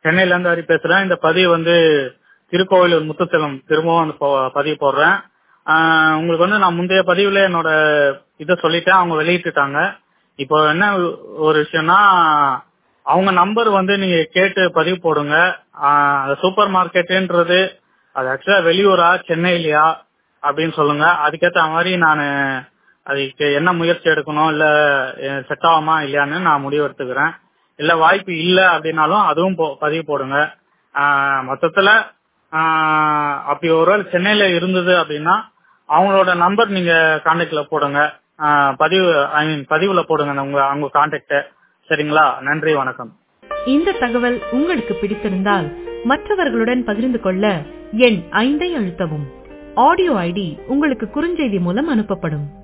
சென்னையில இருந்து ஹரி பேசுறேன் இந்த பதிவு வந்து திருக்கோவிலூர் முத்துச்செல்வம் திரும்பவும் அந்த ப- பதிவு போடுறேன் ஆஹ் உங்களுக்கு வந்து நான் முந்தைய பதிவுல என்னோட இதை சொல்லிட்டேன் அவங்க வெளியிட்டுட்டாங்க இப்போ என்ன ஒரு விஷயம்னா அவங்க நம்பர் வந்து நீங்க கேட்டு பதிவு போடுங்க சூப்பர் மார்க்கெட்டுன்றது அது ஆக்சுவலா வெளியூரா சென்னையிலயா அப்படின்னு சொல்லுங்க அதுக்கேத்த மாதிரி நான் அதுக்கு என்ன முயற்சி எடுக்கணும் இல்ல செட் ஆகுமா இல்லையான்னு நான் முடிவு எடுத்துக்கிறேன் இல்ல வாய்ப்பு இல்ல அப்படின்னாலும் அதுவும் போ- பதிவு போடுங்க ஆஹ் மொத்தத்துல ஆஹ் அப்படி ஒருவேளை சென்னையில இருந்தது அப்படின்னா அவங்களோட நம்பர் நீங்க கான்டாக்ட்ல போடுங்க ஆஹ் பதிவு ஐ மீன் பதிவுல போடுங்க உங்க அவங்க கான்டாக்ட சரிங்களா நன்றி வணக்கம் இந்த தகவல் உங்களுக்கு பிடித்திருந்தால் மற்றவர்களுடன் பகிர்ந்து கொள்ள எண் ஐந்தை அழுத்தவும் ஆடியோ ஐடி உங்களுக்கு குறுஞ்செய்தி மூலம் அனுப்பப்படும்